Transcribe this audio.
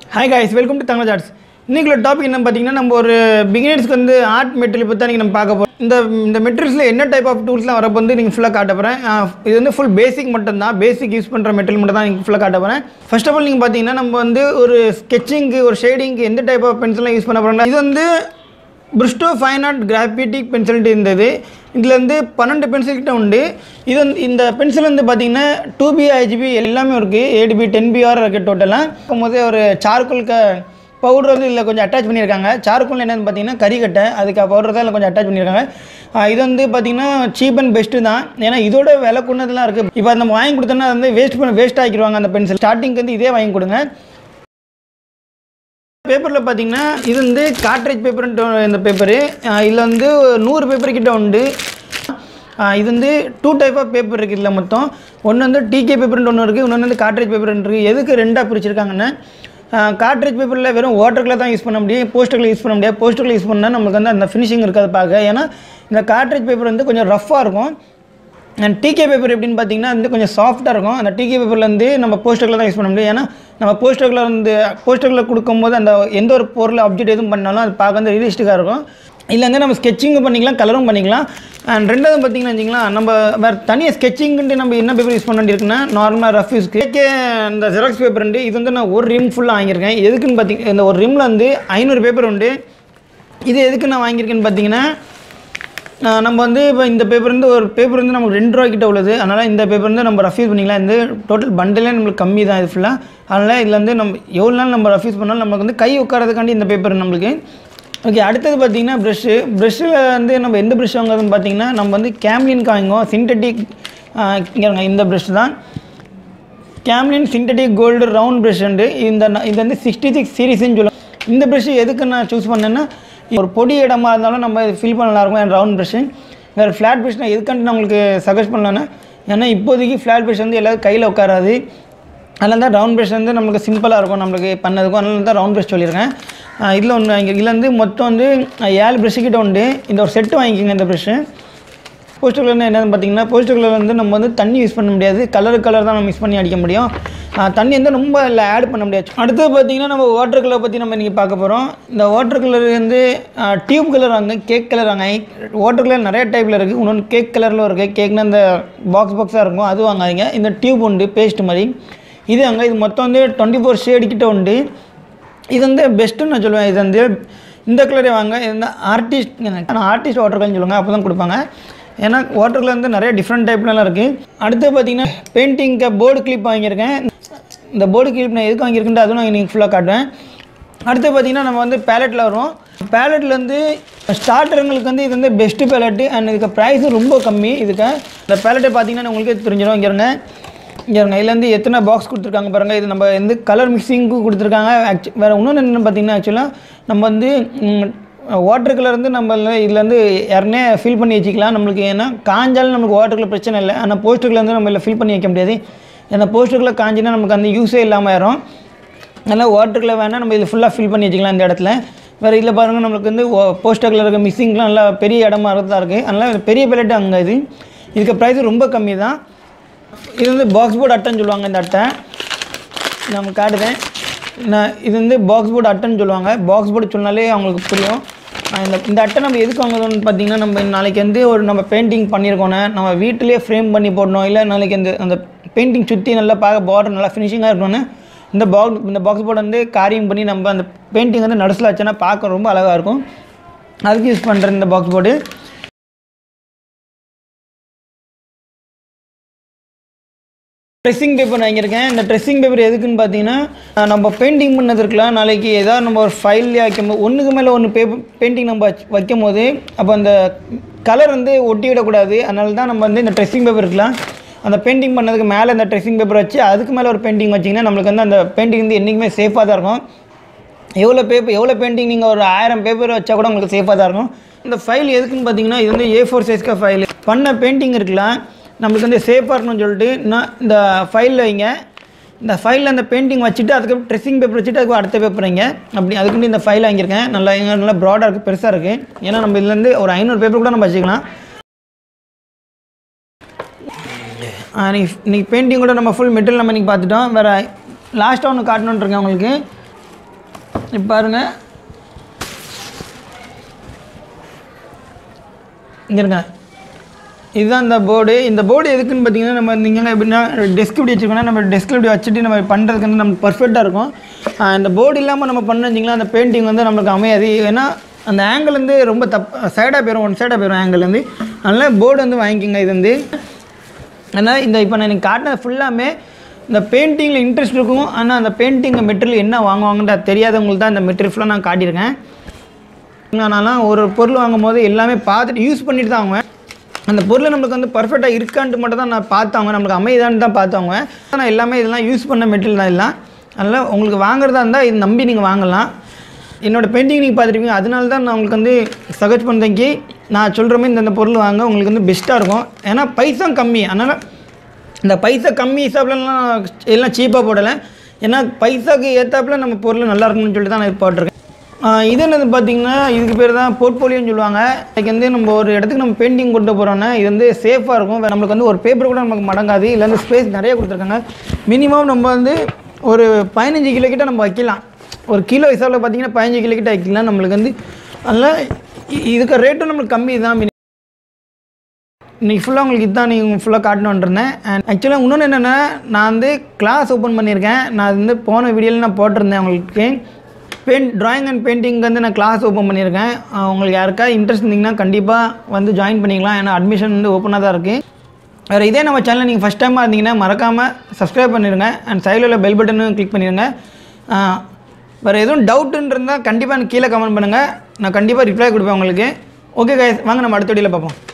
hi guys welcome to Thangaraj arts இன்றைக்குள்ள topic என்ன பார்த்தீங்கன்னா நம்ம ஒரு பிகினர்ஸ்க்கு வந்து ஆர்ட் மெட்டீரியல் பற்றி தான் நீங்கள் நம்ம பார்க்க போகிறோம் இந்த இந்த மெட்டீரியல்ஸில் என்ன டைப் ஆஃப் டூல்ஸ்லாம் வரப்போ வந்து நீங்கள் ஃபுல்லாக காட்ட போகிறேன் இது வந்து ஃபுல் பேசிக் மட்டும் தான் பேசிக் யூஸ் பண்ணுற மெட்டீரியல் மட்டும் தான் நீங்கள் ஃபுல்லாக காட்ட போகிறேன் ஃபர்ஸ்ட் ஆஃப் ஆல் நீங்கள் பார்த்தீங்கன்னா நம்ம வந்து ஒரு ஸ்கெச்சிங்க்கு ஒரு ஷேடிங்க்கு எந்த டைப் ஆஃப் பென்சிலாம் யூஸ் பண்ண போகிறோம் இது வந்து பிரிஸ்டோ ஃபைன் ஆர்ட் கிராஃபிட்டிக் பென்சில்ட்டு இருந்தது இதில் வந்து பன்னெண்டு பென்சில் கிட்ட உண்டு இது வந்து இந்த பென்சில் வந்து பார்த்தீங்கன்னா டூ பி ஐஜிபி எல்லாமே இருக்குது ஏட் பி டென் பிஆர் இருக்குது டோட்டலாக போது ஒரு சார்கோல் க பவுடர் வந்து இதில் கொஞ்சம் அட்டாச் பண்ணியிருக்காங்க சார்கோல் என்னென்னு பார்த்தீங்கன்னா கறிக்கட்டை அதுக்கு பவுடர் தான் இதில் கொஞ்சம் அட்டாச் பண்ணியிருக்காங்க ஆ, இது வந்து பார்த்தீங்கன்னா சீப் அண்ட் பெஸ்ட்டு தான் ஏன்னா இதோட விலை கொண்டதெல்லாம் இருக்குது இப்போ நம்ம வாங்கி கொடுத்தோன்னா அது வந்து வேஸ்ட் பண்ண வேஸ்ட் ஆக்கிடுவாங்க அந்த பென்சில் ஸ்டார்டிங்க்கு வந்து இதே வாங்கி கொடுங்க பேப்பரில் பார்த்தீங்கன்னா இது வந்து காட்ரேஜ் பேப்பர்ன்ட்டு இந்த பேப்பரு இதில் வந்து நூறு பேப்பர் கிட்ட உண்டு ஆ, இது வந்து டூ டைப் ஆஃப் பேப்பர் இருக்குது இதில் மொத்தம் ஒன்று வந்து டிகே பேப்பர்னு ஒன்று இருக்குது இன்னொன்று வந்து காட்ரேஜ் பேப்பர்னு இருக்குது எதுக்கு ரெண்டாக பிரிச்சிருக்காங்கன்னா காட்ரேஜ் பேப்பரில் வெறும் வாட்டர் தான் யூஸ் பண்ண முடியும் போஸ்டரில் யூஸ் பண்ண முடியாது போஸ்டரில் யூஸ் பண்ணால் நமக்கு வந்து அந்த ஃபினிஷிங் இருக்காது பார்க்க ஏன்னா இந்த காட்ரேஜ் பேப்பர் வந்து கொஞ்சம் ரஃப்பாக இருக்கும் அண்ட் டிகே பேப்பர் எப்படின்னு பார்த்தீங்கன்னா வந்து கொஞ்சம் சாஃப்ட்டாக இருக்கும் அந்த டிகே பேப்பரில் வந்து நம்ம போஸ்டரில் தான் யூஸ் பண்ண முடியும் ஏன்னா நம்ம போஸ்டரில் வந்து போஸ்டரில் கொடுக்கும்போது அந்த எந்த ஒரு பொருள் ஆப்ஜெக்ட் எதுவும் பண்ணாலும் அது பார்க்க வந்து ரியலிஸ்டிக்காக இருக்கும் இதில் வந்து நம்ம ஸ்கெச்சிங்கும் பண்ணிக்கலாம் கலரும் பண்ணிக்கலாம் அண்ட் ரெண்டாவது பார்த்தீங்கன்னா வச்சிங்களா நம்ம வேறு தனியாக ஸ்கெச்சிங்ன்ட்டு நம்ம என்ன பேப்பர் யூஸ் பண்ண வேண்டியிருக்குன்னா நார்மலாக ரஃப் யூஸ்க்கு கேக்கே இந்த ஜெராக்ஸ் பேப்பர் உண்டு இது வந்து நான் ஒரு ரிம் ஃபுல்லாக வாங்கியிருக்கேன் எதுக்குன்னு பார்த்தீங்க இந்த ஒரு ரிம்மில் வந்து ஐநூறு பேப்பர் உண்டு இது எதுக்கு நான் வாங்கியிருக்கேன்னு பார்த்தீங்கன்னா ஆஹ் நம்ம வந்து இப்போ இந்த பேப்பர் வந்து ஒரு பேப்பர் வந்து நமக்கு ரெண்டு ரூபா கிட்ட உள்ளது அதனால் இந்த பேப்பர் வந்து நம்ம ரஃப்யூஸ் பண்ணிக்கலாம் இந்த டோட்டல் பண்டிலே நம்மளுக்கு கம்மி தான் இது ஃபுல்லாக அதனால் இதில் வந்து நம்ம எவ்வளோ நாள் நம்ம ரஃப்யூஸ் பண்ணாலும் நமக்கு வந்து கை உட்காரதுக்காண்டி இந்த பேப்பர் நம்மளுக்கு ஓகே அடுத்தது பார்த்தீங்கன்னா ப்ரெஷ்ஷு ப்ரெஷ்ஷில் வந்து நம்ம எந்த ப்ரெஷ் வாங்குறதுன்னு பார்த்தீங்கன்னா நம்ம வந்து கேம்லின்க்கு வாங்குவோம் சிந்தட்டிக் இங்கே இந்த ப்ரெஷ் தான் Camlin synthetic gold round brush உண்டு இந்த ந- இது வந்து சிக்ஸ்டி சிக்ஸ் சீரீஸ்னு சொல்லுவோம் இந்த ப்ரஷ் எதுக்கு நான் சூஸ் பண்ணேன்னா ஒரு பொடி இடமா இருந்தாலும் நம்ம ஃபில் பண்ண நல்லா இருக்கும் ரவுண்ட் ப்ரஷ்ஷு வேறு ஃப்ளாட் ப்ரஷ் நான் எதுக்காண்டி நான் உங்களுக்கு சஜஸ்ட் பண்ணலன்னா ஏன்னா இப்போதைக்கு ஃப்ளாட் ப்ரஷ் வந்து எல்லாரும் கையில் உட்காராது அதனால தான் ரவுண்ட் ப்ரஷ் வந்து நம்மளுக்கு சிம்பிளாக இருக்கும் நம்மளுக்கு பண்ணதுக்கும் அதனால தான் ரவுண்ட் ப்ரஷ் சொல்லியிருக்கேன் இதில் ஒன்று வாங்கி இதில் வந்து மொத்தம் வந்து அஹ், ஏழு ப்ரஷ் கிட்ட உண்டு இந்த ஒரு செட்டு வாங்கிக்கோங்க இந்த ப்ரஷ்ஷு போஸ்டர் கலர்னா என்னன்னு பார்த்தீங்கன்னா போஸ்டர் கலர் வந்து நம்ம வந்து தண்ணி யூஸ் பண்ண முடியாது கலர் கலர் தான் நம்ம மிக்ஸ் பண்ணி அடிக்க முடியும் ஆ, தண்ணி வந்து ரொம்ப இல்லை ஆட் பண்ண முடியாது அடுத்தது பார்த்தீங்கன்னா நம்ம வாட்டர் கலர் பற்றி நம்ம இன்றைக்கி பார்க்க போகிறோம் இந்த வாட்டர் கலர் வந்து டியூப் கலர் வாங்க கேக் கலர் வாங்க வாட்டர் கலர் நிறைய டைப்பில் இருக்குது இன்னொன்று கேக் கலரில் இருக்குது கேக்னா இந்த பாக்ஸ் பாக்ஸாக இருக்கும் அது வாங்காதீங்க இந்த டியூப் உண்டு பேஸ்ட் மாதிரி இது அங்கே இது மொத்தம் வந்து டுவெண்ட்டி ஃபோர் ஷேடு கிட்ட உண்டு இது வந்து பெஸ்ட்டுன்னு நான் சொல்லுவேன் இது வந்து இந்த கலரே வாங்க இது வந்து ஆர்டிஸ்ட் ஆனால் ஆர்டிஸ்ட் வாட்டர் கலர்னு சொல்லுவாங்க அப்போ தான் கொடுப்பாங்க ஏன்னா வாட்டர் கலர் வந்து நிறைய டிஃப்ரெண்ட் டைப்லலாம் இருக்குது அடுத்து பார்த்தீங்கன்னா பெயிண்டிங்க்கு போர்டு கிளிப் வாங்கியிருக்கேன் இந்த போர்டு கிளிப் நான் எதுக்கு வாங்கியிருக்கேன் அதுவும் நான் நீங்கள் ஃபுல்லாக காட்டுவேன் அடுத்து பார்த்தீங்கன்னா நம்ம வந்து பேலட்டில் வரும் பேலட்டில் வந்து ஸ்டார்டருங்களுக்கு வந்து இது வந்து பெஸ்ட்டு பேலட்டு அண்ட் இதுக்கு ப்ரைஸும் ரொம்ப கம்மி இதுக்கு இந்த பேலட்டை பார்த்தீங்கன்னா உங்களுக்கே தெரிஞ்சிடும் இங்கே இருங்க இங்கே இருங்க இதில் வந்து எத்தனை பாக்ஸ் கொடுத்துருக்காங்க பாருங்கள் இது நம்ம வந்து கலர் மிக்சிங்க்கு கொடுத்துருக்காங்க ஆக்சு வேறு இன்னொன்று என்ன பார்த்தீங்கன்னா ஆக்சுவலாக நம்ம வந்து வாட்டர் கலர் வந்து நம்ம இதில் வந்து யாருனே ஃபில் பண்ணி வச்சுக்கலாம் நம்மளுக்கு ஏன்னா காஞ்சாலும் நமக்கு வாட்டர் கலர் பிரச்சனை இல்லை ஆனால் போஸ்டர் கலர் வந்து நம்ம இதில் ஃபில் பண்ணி வைக்க முடியாது ஏன்னா போஸ்டர் கலர் காஞ்சினா நமக்கு அந்த யூஸே இல்லாமல் ஆயிரும் அதனால் வாட்டர் கலர் வேணால் நம்ம இதில் ஃபுல்லாக ஃபில் பண்ணி வச்சுக்கலாம் இந்த இடத்துல வேறு இதில் பாருங்கள் நம்மளுக்கு வந்து போஸ்டர் கலர் இருக்க மிக்சிங்லாம் நல்லா பெரிய இடமா தான் இருக்குது அதனால் பெரிய பேலட்டு அங்கே இது இதுக்கு ப்ரைஸ் ரொம்ப கம்மி தான் இது வந்து பாக்ஸ் போர்டு அட்டைன்னு சொல்லுவாங்க இந்த அட்டை நம்ம காட்டுதேன் நான் இது வந்து பாக்ஸ் போர்டு அட்டைன்னு சொல்லுவாங்க பாக்ஸ் போர்டு சொன்னாலே அவங்களுக்கு புரியும் ஆஹ் இந்த இந்த அட்டை நம்ம எதுக்கு வாங்குறோம்னு பார்த்தீங்கன்னா நம்ம நாளைக்கு வந்து ஒரு நம்ம பெயிண்டிங் பண்ணியிருக்கோன்னா நம்ம வீட்டிலேயே ஃப்ரேம் பண்ணி போடணும் இல்லை நாளைக்கு அந்த அந்த பெயிண்டிங் சுற்றி நல்லா பார்க்க பார்டர் நல்லா ஃபினிஷிங்காக இருக்கணும்னு இந்த பாக்ஸ் இந்த பாக்ஸ் போர்டு வந்து காரியம் பண்ணி நம்ம அந்த பெயிண்டிங் வந்து நடுசில் வச்சோன்னா பார்க்க ரொம்ப அழகாக இருக்கும் அதுக்கு யூஸ் பண்ணுற இந்த பாக்ஸ் போர்டு ட்ரெஸ்ஸிங் பேப்பர் வாங்கியிருக்கேன் இந்த ட்ரெஸ்ஸிங் பேப்பர் எதுக்குன்னு பார்த்தீங்கன்னா அஹ் நம்ம பெயிண்டிங் பண்ணது இருக்கலாம் நாளைக்கு ஏதாவது நம்ம ஒரு ஃபைல்லே வைக்கும்போது ஒன்றுக்கு மேலே ஒன்று பேப்பர் பெயிண்டிங் நம்ம வச்சு வைக்கும் போது அப்போ அந்த கலர் வந்து ஒட்டி விடக்கூடாது அதனால தான் நம்ம வந்து இந்த ட்ரெஸ்ஸிங் பேப்பர் இருக்கலாம் அந்த பெயிண்டிங் பண்ணதுக்கு மேலே இந்த ட்ரெஸ்ஸிங் பேப்பர் வச்சு அதுக்கு மேலே ஒரு பெயிண்டிங் வச்சிங்கன்னா நம்மளுக்கு வந்து அந்த பெயிண்டிங் வந்து என்றைக்குமே சேஃபாக தான் இருக்கும் எவ்வளோ பேப்பர் எவ்வளோ பெயிண்டிங் நீங்கள் ஒரு ஆயிரம் பேப்பர் வச்சா கூட உங்களுக்கு சேஃபாக தான் இருக்கும் இந்த ஃபைல் எதுக்குன்னு பார்த்தீங்கன்னா இது வந்து ஏ ஃபோர் சைஸ்க்கா ஃபைல் பண்ண பெயிண்டிங் இருக்கலாம் நம்மளுக்கு வந்து சேஃபாக இருக்கணும்னு சொல்லிட்டு நான் இந்த ஃபைலில் வைங்க இந்த ஃபைலில் அந்த பெயிண்டிங் வச்சுட்டு அதுக்கப்புறம் ட்ரெஸ்ஸிங் பேப்பர் வச்சுட்டு அதுக்கு அடுத்த பேப்பர் வைங்க அப்படி அதுக்கு இந்த ஃபைல் வாங்கியிருக்கேன் நல்லா இங்க நல்லா ப்ராடாக இருக்குது பெருசாக இருக்குது ஏன்னா நம்ம இதுலேருந்து ஒரு ஐநூறு பேப்பர் கூட நம்ம வச்சுக்கலாம் நீங்கள் இன்றைக்கி பெயிண்டிங் கூட நம்ம ஃபுல் மெட்டீரியல் நம்ம இன்றைக்கி பார்த்துட்டோம் வேறு லாஸ்ட்டாக ஒன்று காட்டணுன்னு இருக்கேன் உங்களுக்கு இப்போ பாருங்கள் இங்கே இருங்க இதுதான் இந்த போர்டு இந்த போர்டு எதுக்குன்னு பார்த்தீங்கன்னா நம்ம நீங்கள் எப்படின்னா டெஸ்க் இப்படி வச்சுருக்கோம்னா நம்ம டெஸ்கில் இப்படி வச்சுட்டு நம்ம பண்ணுறதுக்கு வந்து நமக்கு பர்ஃபெக்டாக இருக்கும் ஆஹ் இந்த போர்டு இல்லாமல் நம்ம பண்ண வச்சிங்களா அந்த பெயிண்டிங் வந்து நம்மளுக்கு அமையாது ஏன்னா அந்த ஆங்கிள் வந்து ரொம்ப தப் சைடாக போயிடும் ஒன் சைடாக போயிடும் ஆங்கிள் வந்து அதனால் போர்டு வந்து வாங்கிக்கோங்க இது வந்து அதனால் இந்த இப்போ நான் எனக்கு காட்டின ஃபுல்லாமே இந்த பெயிண்டிங்கில் இன்ட்ரெஸ்ட் இருக்கும் ஆனால் அந்த பெயிண்டிங் மெட்டீரியல் என்ன வாங்குவாங்கன்ற தெரியாதவங்களுக்கு தான் இந்த மெட்டீரியல் ஃபுல்லாக நான் காட்டியிருக்கேன் நான்லாம் ஒரு பொருள் வாங்கும் போது எல்லாமே பார்த்துட்டு யூஸ் பண்ணிட்டு தான் வாங்குவேன் அந்த பொருள் நம்மளுக்கு வந்து பர்ஃபெக்டாக இருக்கான்ட்டு மட்டும் தான் நான் பார்த்தாங்க நம்மளுக்கு அமைதான்னு தான் பார்த்தாங்க நான் எல்லாமே இதெல்லாம் யூஸ் பண்ண மெட்டீரியல் தான் எல்லாம் அதனால் உங்களுக்கு வாங்குறதா இருந்தால் இது நம்பி நீங்கள் வாங்கலாம் என்னோடய பெயிண்டிங் நீங்கள் பார்த்துருப்பீங்க அதனால தான் நான் உங்களுக்கு வந்து சஜஸ்ட் பண்ணுறதுக்கு நான் சொல்கிற மாதிரி இந்த இந்த பொருள் வாங்க உங்களுக்கு வந்து பெஸ்ட்டாக இருக்கும் ஏன்னா பைசா கம்மி அதனால் இந்த பைசா கம்மி ஹிசாப்லலாம் எல்லாம் சீப்பாக போடலை ஏன்னா பைசாக்கு ஏற்றாப்புல நம்ம பொருள் நல்லா இருக்கணும்னு சொல்லிட்டு தான் நான் இது போட்டிருக்கேன் ஆஹ் இது என்னது பார்த்தீங்கன்னா இதுக்கு பேர் தான் போர்ட்போலியோன்னு சொல்லுவாங்க இதுக்கு வந்து நம்ம ஒரு இடத்துக்கு நம்ம பெயிண்டிங் கொண்டு போகிறோன்னா இது வந்து சேஃபாக இருக்கும் வேற நம்மளுக்கு வந்து ஒரு பேப்பர் கூட நமக்கு மடங்காது இல்லை வந்து ஸ்பேஸ் நிறைய கொடுத்துருக்காங்க மினிமம் நம்ம வந்து ஒரு பதினஞ்சு கிலோ கிட்ட நம்ம வைக்கலாம் ஒரு கிலோ ஹிசாபில் பார்த்தீங்கன்னா பதினஞ்சு கிலோ கிட்ட வைக்கலாம் நம்மளுக்கு வந்து அதனால் இ- இதுக்கு ரேட்டும் நம்மளுக்கு கம்மி தான் இன்றைக்கி ஃபுல்லாக உங்களுக்கு இதுதான் நீங்கள் ஃபுல்லாக காட்டணுன்னு இருந்தேன் அண்ட் ஆக்சுவலாக இன்னொன்று என்னென்னா நான் வந்து கிளாஸ் ஓப்பன் பண்ணியிருக்கேன் நான் அது வந்து போன வீடியோவில் நான் போட்டிருந்தேன் உங்களுக்கு பெயிண்ட் ட்ராயிங் அண்ட் பெயிண்டிங் வந்து நான் கிளாஸ் ஓப்பன் பண்ணியிருக்கேன் அஹ் உங்களுக்கு யாருக்கா இன்ட்ரெஸ்ட் இருந்தீங்கன்னா கண்டிப்பாக வந்து ஜாயின் பண்ணிக்கலாம் ஏன்னா அட்மிஷன் வந்து ஓப்பனாக தான் இருக்குது வேறு இதே நம்ம சேனல் நீங்கள் ஃபஸ்ட் டைமாக இருந்தீங்கன்னா மறக்காமல் சப்ஸ்கிரைப் பண்ணிடுங்க அண்ட் சைடில் உள்ள பெல் பட்டனும் கிளிக் பண்ணிடுங்க அஹ் வேறு எதுவும் டவுட்டுன்னு இருந்தால் கண்டிப்பாக எனக்கு கீழே கமெண்ட் பண்ணுங்கள் நான் கண்டிப்பாக ரிப்ளை கொடுப்பேன் உங்களுக்கு ஓகே கைஸ் வாங்க நம்ம அடுத்த வீடியோவில் பார்ப்போம்